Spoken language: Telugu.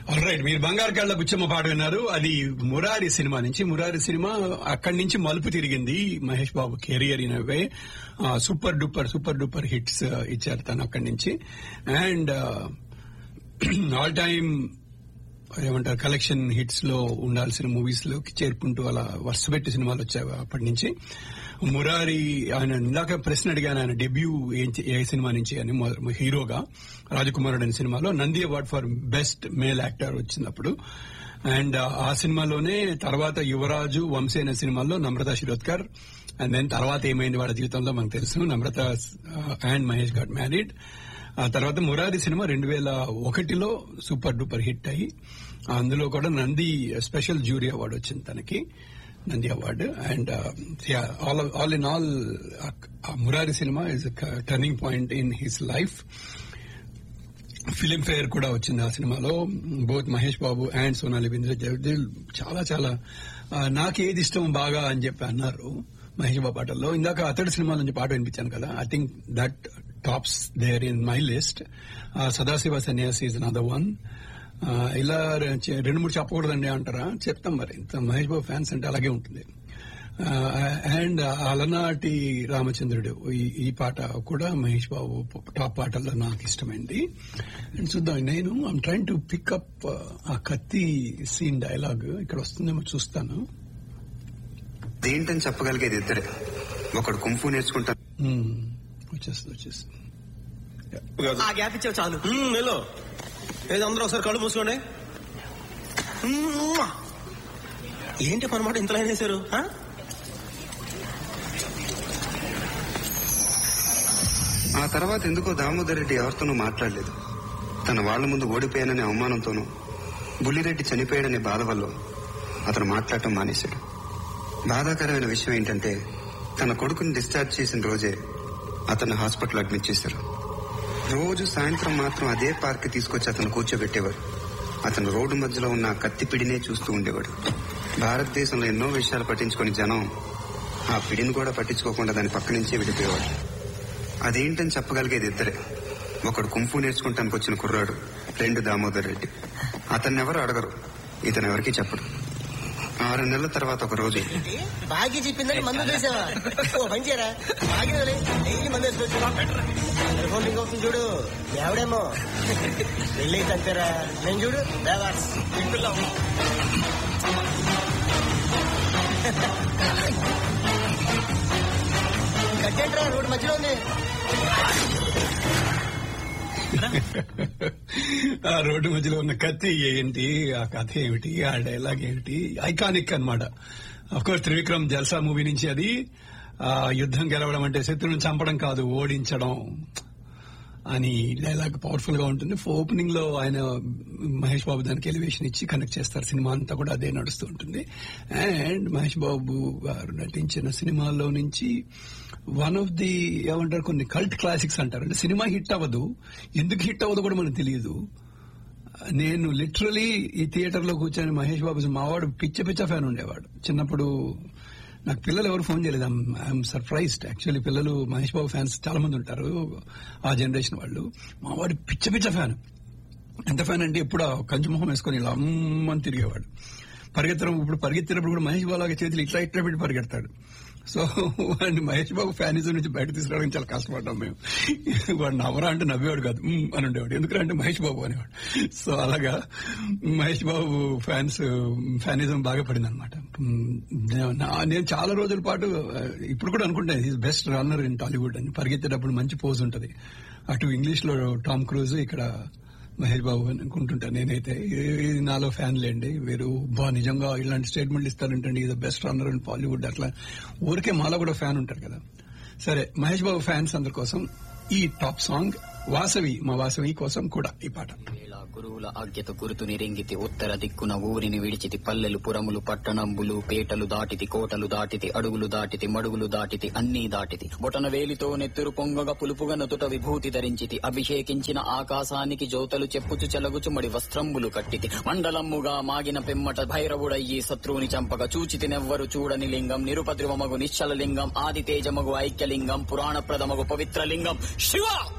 రైట్ మీరు బంగారు కళ్ళ బుచ్చమ్మ పాట విన్నారు అది మురారి సినిమా నుంచి మురారి సినిమా అక్కడి నుంచి మలుపు తిరిగింది Mahesh Babu career in way super duper super duper hits ఇచ్చారు తను అక్కడి నుంచి అండ్ ఆల్ టైమ్ ఏమంటారు కలెక్షన్ హిట్స్ లో ఉండాల్సిన మూవీస్ లోకి చేరుకుంటూ అలా వరుస పెట్టి సినిమాలు వచ్చాయి అప్పటి నుంచి మురారి ఆయన ఇందాక ప్రశ్న అడిగాను ఆయన డెబ్యూ ఏ సినిమా నుంచి అని మొ- హీరోగా రాజకుమారుడు అనే సినిమాలో Nandi award for best male actor వచ్చినప్పుడు అండ్ ఆ సినిమాలోనే తర్వాత యువరాజు వంశీ అనే సినిమాల్లో నమ్రత శిరోద్కర్ అండ్ దెన్ తర్వాత ఏమైంది వాడి జీవితంలో మనకు తెలుసు Namrata and Mahesh got married ఆ తర్వాత మురారి సినిమా రెండు వేల ఒకటిలో సూపర్ డూపర్ హిట్ అయ్యి అందులో కూడా నంది స్పెషల్ జ్యూరీ అవార్డు వచ్చింది తనకి Nandi award and all all in all Murari సినిమా is turning point in his life Filmfare కూడా వచ్చింది ఆ సినిమాలో బోత్ మహేష్ బాబు అండ్ సోనాలి బింద్ర జగదీల్ చాలా చాలా ఆ, నాకు ఏది ఇష్టం బాగా అని చెప్పి అన్నారు మహేష్ బాబు పాటల్లో ఇందాక అతడి సినిమా నుంచి పాట వినిపించాను కదా I think that tops there in my list Sadasiva Sanyasi is another one ఇలా రె- రెండు మూడు చెప్పకూడదండి అంటారా చెప్తాం మరి ఇంత మహేష్ బాబు ఫ్యాన్స్ అంటే అలాగే ఉంటుంది అండ్ అలనాటి రామచంద్రుడు ఈ- ఈ పాట కూడా మహేష్ బాబు టాప్ పాటల్లో నాకు ఇష్టమైంది అండ్ చూద్దాం నేను ఐమ్ ట్రైన్ టు పికప్ ఆ కత్తి సీన్ డైలాగ్ ఇక్కడ వస్తుందేమో చూస్తాను దేంటని చెప్పగలిగేది ఇద్దరే ఒకడు కుంఫు నేర్చుకుంటాను Hmm. వచ్చేస్తుంది వచ్చేస్తుంది ఆ గ్యాప్ ఇచ్చావు చాలు వెళ్ళు ఏది అందరూ ఒకసారి కళ్ళు మూసుకోండి మ్మ్. ఏంటి పనమాట ఇంత లైన్ వేశారు ఆ? ఆ తర్వాత ఎందుకో దామోదర్ రెడ్డి ఎవరితోనూ మాట్లాడలేదు తన వాళ్ల ముందు ఓడిపోయాననే అవమానంతోనూ బుల్లిరెడ్డి చనిపోయాడనే బాధ వల్ల అతను మాట్లాడటం మానేశాడు బాధాకరమైన విషయం ఏంటంటే తన కొడుకుని డిశ్చార్జ్ చేసిన రోజే అతన్ని హాస్పిటల్ అడ్మిట్ చేశారు రోజు సాయంత్రం మాత్రం అదే పార్క్ తీసుకొచ్చి అతను కూర్చోబెట్టేవారు అతను రోడ్డు మధ్యలో ఉన్న ఆ కత్తి పిడినే చూస్తూ ఉండేవాడు భారతదేశంలో ఎన్నో విషయాలు పట్టించుకొని జనం ఆ పిడిని కూడా పట్టించుకోకుండా దాని పక్క నుంచే విడిపోయేవాడు అదేంటని చెప్పగలిగేది ఇద్దరే ఒకడు కుంఫు నేర్చుకుంటానికి వచ్చిన కుర్రాడు రెండు దామోదర్ రెడ్డి అతన్ని ఎవరు అడగరు ఇతను ఎవరికి చెప్పడు ఆరు నెలల తర్వాత ఒక రోజు బాగా చెప్పిందని మందు వేసావా ఓ పని చేయరా బాగా వదిలే. డైలీ మందు వేసుకోవచ్చు ఫోన్ లింక్ అవుతుంది చూడు ఎవడేమో వెళ్ళి తంటారా నేను చూడు దేవాస్ కట్టేంట్రా రోడ్డు మధ్యలో ఉంది ఆ రోడ్డు మధ్యలో ఉన్న కత్తి ఏంటి ఆ కథ ఏమిటి ఆ డైలాగ్ ఏమిటి ఐకానిక్ అన్నమాట of course Trivikram Jalsa movie నుంచి అది ఆ యుద్ధం గెలవడం అంటే శత్రువుని చంపడం కాదు ఓడించడం అని డైలాగ్ పవర్ఫుల్ గా ఉంటుంది ఓపెనింగ్ లో ఆయన మహేష్ బాబు దానికి ఎలివేషన్ ఇచ్చి కనెక్ట్ చేస్తారు సినిమా అంతా కూడా అదే నడుస్తూ ఉంటుంది అండ్ మహేష్ బాబు గారు నటించిన సినిమాల్లో నుంచి వన్ ఆఫ్ ది ఏమంటారు కొన్ని కల్ట్ క్లాసిక్స్ అంటారు అంటే సినిమా హిట్ అవ్వదు ఎందుకు హిట్ అవ్వదు కూడా మనకు తెలియదు నేను లిటరలీ ఈ థియేటర్ లో కూర్చొని మహేష్ బాబు మావాడు పిచ్చ పిచ్చ ఫ్యాన్ ఉండేవాడు చిన్నప్పుడు నాకు పిల్లలు ఎవరు ఫోన్ చేయలేదు ఐఎమ్ సర్ప్రైజ్డ్ యాక్చువల్లీ పిల్లలు మహేష్ బాబు ఫ్యాన్స్ చాలా మంది ఉంటారు ఆ జనరేషన్ వాళ్ళు మావాడు పిచ్చ పిచ్చ ఫ్యాన్ ఎంత ఫ్యాన్ అంటే ఎప్పుడు ఆ కంచు మొహం వేసుకొని ఇలా అమ్మని తిరిగేవాడు పరిగెత్తడం ఇప్పుడు పరిగెత్తినప్పుడు కూడా మహేష్ బాబు లాగా చేతులు ఇట్లా ఇట్లా పెట్టి పరిగెడతాడు సో వాడిని మహేష్ బాబు ఫ్యానిజం నుంచి బయట తీసుకురావడానికి చాలా కష్టపడ్డాం మేము వాడు నవ్వరా అంటే నవ్వేవాడు కాదు "మ్మ్" అని ఉండేవాడు ఎందుకంటే అంటే మహేష్ బాబు అనేవాడు సో అలాగా మహేష్ బాబు ఫ్యాన్స్ ఫ్యానిజం బాగా పడింది అనమాట నేను చాలా రోజుల పాటు ఆ, ఇప్పుడు కూడా అనుకుంటాను is best runner in Tollywood అని పరిగెత్తేటప్పుడు మంచి పోజ్ ఉంటది అటు ఇంగ్లీష్ లో టామ్ క్రూజ్ ఇక్కడ మహేష్ బాబు అని అనుకుంటుంటాను నేనైతే ఇది- ఇది నాలో ఫ్యాన్ లేండి వీరు బా నిజంగా ఇలాంటి స్టేట్మెంట్ ఇస్తారంటండి ఇది బెస్ట్ రన్నర్ ఇన్ బాలీవుడ్ అట్లా ఊరికే మాలో కూడా ఫ్యాన్ ఉంటారు కదా సరే మహేష్ బాబు ఫ్యాన్స్ అందరి కోసం ఈ టాప్ సాంగ్ వాసవి మా వాసవి కోసం కూడా ఈ పాట వేళ గురువుల ఆజ్ఞత గురుతుని రింగితి ఉత్తర దిక్కున ఊరిని విడిచితి పల్లెలు పురములు పట్టణంబులు పేటలు దాటితి కోటలు దాటితి అడుగులు దాటితి మడుగులు దాటితి అన్నీ దాటితి బొటన వేలితో నెత్తురు పొంగగా పులుపుగా నొతుట విభూతి ధరించితి అభిషేకించిన ఆకాశానికి జ్యోతలు చెప్పుచు చెలగుచు మడి వస్త్రంబులు కట్టితి మండలమ్ముగా మాగిన పిమ్మట భైరవుడయ్యి శత్రువుని చంపగా చూచితి నెవ్వరు చూడని లింగం నిరుపద్రువమగు నిశ్చల లింగం ఆది తేజమగు ఐక్యలింగం పురాణ ప్రథమగు పవిత్ర లింగం శివ